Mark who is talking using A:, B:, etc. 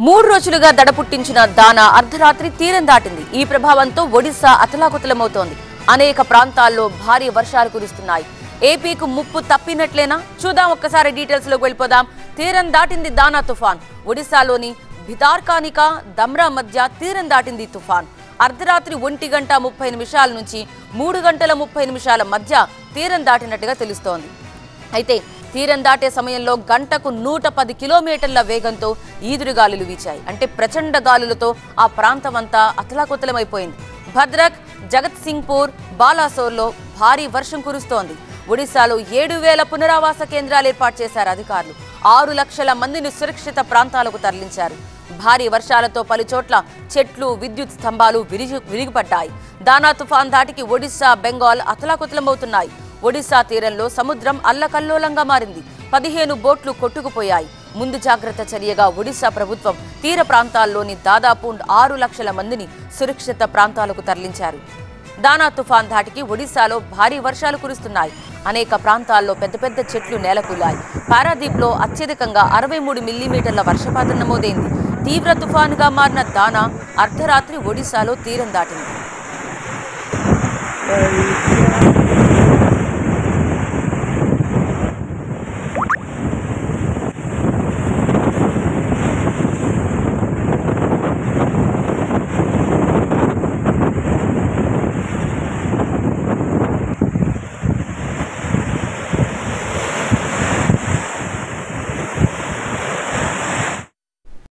A: మూడు రోజులుగా దడ పుట్టించిన దానా అర్ధరాత్రి తీరం దాటింది ఈ ప్రభావంతో ఒడిశా అతలాకుతలమవుతోంది అనేక ప్రాంతాల్లో భారీ వర్షాలు కురుస్తున్నాయి ఏపీకు ముప్పు తప్పినట్లేనా చూద్దాం ఒక్కసారి డీటెయిల్స్ లోకి వెళ్ళిపోదాం తీరం దాటింది దానా తుఫాన్ ఒడిశాలోని భితార్కానికా దమ్రా మధ్య తీరం దాటింది తుఫాన్ అర్ధరాత్రి ఒంటి గంట ముప్పై నిమిషాల నుంచి మూడు గంటల ముప్పై నిమిషాల మధ్య తీరం దాటినట్టుగా తెలుస్తోంది అయితే తీరం దాటే సమయంలో గంటకు నూట పది కిలోమీటర్ల వేగంతో ఈదురుగాలులు వీచాయి అంటే ప్రచండ గాలులతో ఆ ప్రాంతం అంతా అతలాకుతలమైపోయింది భద్రక్ జగత్ సింగ్పూర్ బాలాసోర్లో భారీ వర్షం కురుస్తోంది ఒడిశాలో ఏడు వేల పునరావాస కేంద్రాలు ఏర్పాటు చేశారు అధికారులు ఆరు లక్షల మందిని సురక్షిత ప్రాంతాలకు తరలించారు భారీ వర్షాలతో పలు చోట్ల చెట్లు విద్యుత్ స్తంభాలు విరిగి విరిగిపడ్డాయి దానా తుఫాన్ ధాటికి ఒడిశా బెంగాల్ అతలాకుతలమవుతున్నాయి ఒడిశా తీరంలో సముద్రం అల్లకల్లోలంగా మారింది పదిహేను బోట్లు కొట్టుకుపోయాయి ముందు జాగ్రత్త చర్యగా ఒడిశా ప్రభుత్వం తీర ప్రాంతాల్లోని దాదాపు ఆరు లక్షల మందిని సురక్షిత ప్రాంతాలకు తరలించారు దానా తుఫాన్ ధాటికి ఒడిశాలో భారీ వర్షాలు కురుస్తున్నాయి అనేక ప్రాంతాల్లో పెద్ద పెద్ద చెట్లు నేలకూలాయి పారాదీప్లో అత్యధికంగా అరవై మూడు మిల్లీమీటర్ల వర్షపాతం నమోదైంది తీవ్ర తుఫానుగా మారిన దానా అర్ధరాత్రి ఒడిశాలో తీరం దాటింది